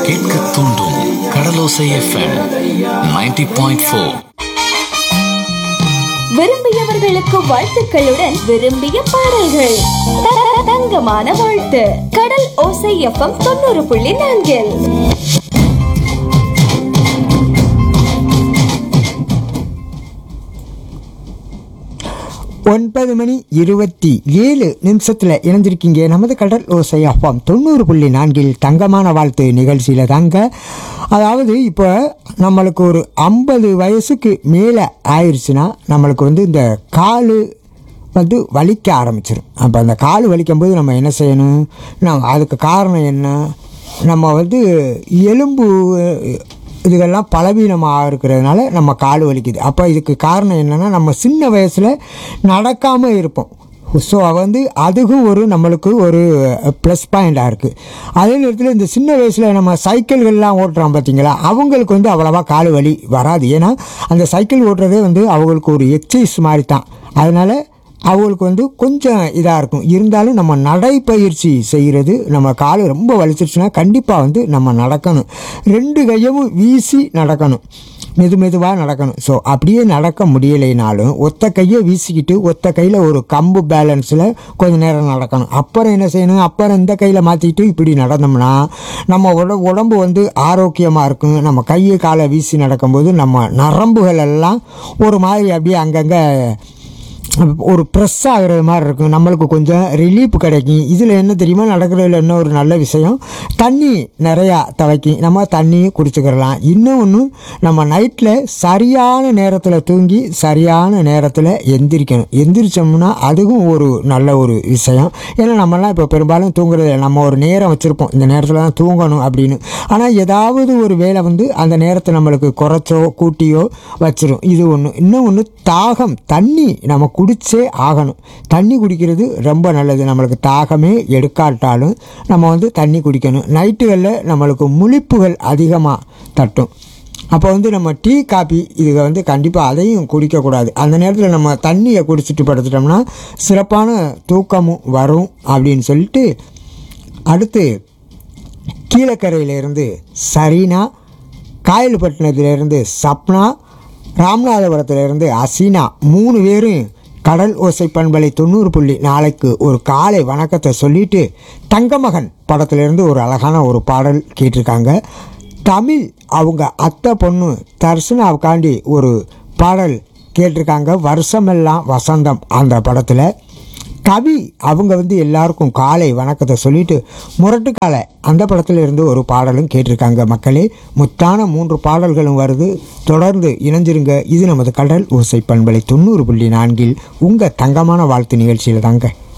கேட்க தூண்டும் Kadalosai FM 90.4 point four விரும்பியவர்களுக்கு வாழ்த்துக்களுடன் விரும்பிய பாடல்கள் த- தங்கமான வாழ்த்து கடல் ஓசை எஃப்எம் தொண்ணூறு புள்ளி நான்கில் ஒன்பது மணி இருபத்தி ஏழு நிமிஷத்தில் இணைஞ்சிருக்கீங்க நமது கடல் ஓசை அப்பாம் தொண்ணூறு புள்ளி நான்கில் தங்கமான வாழ்த்து நிகழ்ச்சியில் தாங்க அதாவது இப்போ நம்மளுக்கு ஒரு ஐம்பது வயசுக்கு மேலே ஆயிடுச்சுன்னா நம்மளுக்கு வந்து இந்த காலு வந்து வலிக்க ஆரம்பிச்சிடும் அப்போ அந்த கால் வலிக்கும் போது நம்ம என்ன செய்யணும் நான் அதுக்கு காரணம் என்ன நம்ம வந்து எலும்பு இதுகெல்லாம் பலவீனமாக இருக்கிறதுனால நம்ம கால் வலிக்குது அப்போ இதுக்கு காரணம் என்னென்னா நம்ம சின்ன வயசில் நடக்காமல் இருப்போம் ஸோ வந்து அதுவும் ஒரு நம்மளுக்கு ஒரு ப்ளஸ் பாயிண்டாக இருக்குது அதே நேரத்தில் இந்த சின்ன வயசில் நம்ம சைக்கிள்கள்லாம் ஓட்டுறோம் பார்த்தீங்களா அவங்களுக்கு வந்து அவ்வளோவா கால் வலி வராது ஏன்னா அந்த சைக்கிள் ஓட்டுறதே வந்து அவங்களுக்கு ஒரு எக்ஸசைஸ் மாதிரி தான் அதனால் அவங்களுக்கு வந்து கொஞ்சம் இதாக இருக்கும் இருந்தாலும் நம்ம நடைப்பயிற்சி செய்கிறது நம்ம கால் ரொம்ப வலிச்சிருச்சுன்னா கண்டிப்பாக வந்து நம்ம நடக்கணும் ரெண்டு கையவும் வீசி நடக்கணும் மெது மெதுவாக நடக்கணும் ஸோ அப்படியே நடக்க முடியலைனாலும் ஒத்த கையை வீசிக்கிட்டு ஒத்த கையில் ஒரு கம்பு பேலன்ஸில் கொஞ்ச நேரம் நடக்கணும் அப்புறம் என்ன செய்யணும் அப்புறம் இந்த கையில் மாற்றிட்டு இப்படி நடந்தோம்னா நம்ம உட உடம்பு வந்து ஆரோக்கியமாக இருக்கும் நம்ம கையை காலை வீசி நடக்கும்போது நம்ம நரம்புகள் எல்லாம் ஒரு மாதிரி அப்படியே அங்கங்கே ஒரு ப்ரெஸ் ஆகுறது மாதிரி இருக்கும் நம்மளுக்கு கொஞ்சம் ரிலீஃப் கிடைக்கும் இதில் என்ன தெரியுமா நடக்கிறதுல என்ன ஒரு நல்ல விஷயம் தண்ணி நிறையா துவைக்கும் நம்ம தண்ணி குடிச்சுக்கிறலாம் இன்னும் ஒன்று நம்ம நைட்டில் சரியான நேரத்தில் தூங்கி சரியான நேரத்தில் எந்திரிக்கணும் எந்திரிச்சோம்னா அதுவும் ஒரு நல்ல ஒரு விஷயம் ஏன்னா நம்மலாம் இப்போ பெரும்பாலும் தூங்குறது இல்ல. நம்ம ஒரு நேரம் வச்சுருப்போம் இந்த நேரத்தில் தான் தூங்கணும் அப்படின்னு ஆனால் ஏதாவது ஒரு வேலை வந்து அந்த நேரத்தை நம்மளுக்கு குறைச்சோ கூட்டியோ வச்சிரும் இது ஒன்று இன்னும் ஒன்று தாகம் தண்ணி நம்ம குடிச்சே ஆகணும் தண்ணி குடிக்கிறது ரொம்ப நல்லது நம்மளுக்கு தாகமே எடுக்காட்டாலும் நம்ம வந்து தண்ணி குடிக்கணும் நைட்டுகளில் நம்மளுக்கு முழிப்புகள் அதிகமாக தட்டும் அப்போ வந்து நம்ம டீ காபி இது வந்து கண்டிப்பாக அதையும் குடிக்கக்கூடாது அந்த நேரத்தில் நம்ம தண்ணியை குடிச்சிட்டு படுத்துட்டோம்னா சிறப்பான தூக்கமும் வரும் அப்படின்னு சொல்லிட்டு அடுத்து கீழக்கரையிலேருந்து சரினா காயல்பட்டினத்திலேருந்து சப்னா ராமநாதபுரத்திலிருந்து அசீனா மூணு பேரும் கடல் ஓசை பண்பலை தொண்ணூறு புள்ளி நாளைக்கு ஒரு காலை வணக்கத்தை சொல்லிட்டு தங்கமகன் படத்திலிருந்து ஒரு அழகான ஒரு பாடல் கேட்டிருக்காங்க தமிழ் அவங்க அத்தை பொண்ணு தர்சனாவுக்காண்டி ஒரு பாடல் கேட்டிருக்காங்க வருஷமெல்லாம் வசந்தம் அந்த படத்தில் கவி அவங்க வந்து எல்லாருக்கும் காலை வணக்கத்தை சொல்லிட்டு முரட்டு காலை அந்த படத்துல இருந்து ஒரு பாடலும் கேட்டிருக்காங்க மக்களே முத்தான மூன்று பாடல்களும் வருது தொடர்ந்து இணைஞ்சிருங்க இது நமது கடல் ஓசை பண்பலை தொண்ணூறு புள்ளி நான்கில் உங்கள் தங்கமான வாழ்த்து நிகழ்ச்சியில் தாங்க